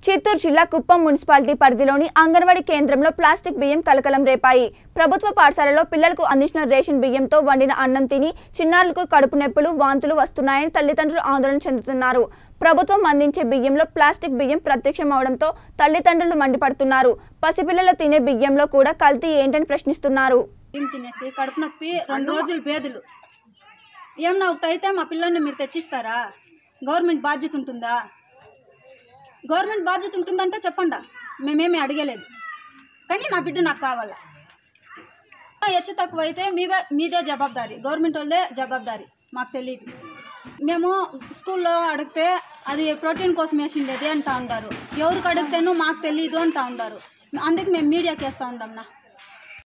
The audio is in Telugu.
చిత్తూరు జిల్లా కుప్పం మున్సిపాలిటీ పరిధిలోని అంగన్వాడీ కేంద్రంలో ప్లాస్టిక్ బియ్యం కలకలం రేపాయి ప్రభుత్వ పాఠశాలలో పిల్లలకు అందించిన రేషన్ బియ్యంతో వండిన అన్నం తిని చిన్నారులకు కడుపు నొప్పులు వాంతులు వస్తున్నాయని తల్లిదండ్రులు ఆందోళన చెందుతున్నారు ప్రభుత్వం అందించే బియ్యంలో ప్లాస్టిక్ బియ్యం ప్రత్యక్షమవడంతో తల్లిదండ్రులు మండిపడుతున్నారు పసిపిల్లలు తినే బియ్యంలో కూడా కల్తీ ఏంటని ప్రశ్నిస్తున్నారు బియ్యం తినేసి కడుపు నొప్పి రెండు రోజులు బేదులు ఏమన్నా ఒకటి అయితే మా పిల్లల్ని మీరు తెచ్చిస్తారా గవర్నమెంట్ బాధ్యత ఉంటుందా గవర్నమెంట్ బాధ్యత ఉంటుందంటే చెప్పండి మేమేమి అడగలేదు కానీ నా బిడ్డ నాకు కావాలా హెచ్చు తక్కువ అయితే మీవే మీదే జవాబారి గవర్నమెంట్ వాళ్ళదే జవాబారి మాకు తెలియదు మేము స్కూల్లో అడిగితే అది ప్రోటీన్ కోసం వేసిండేది అంటా ఉంటారు ఎవరికి అడిగితేనూ మాకు తెలియదు అంటా ఉంటారు అందుకే మేము మీడియాకి వేస్తూ ఉంటాం నా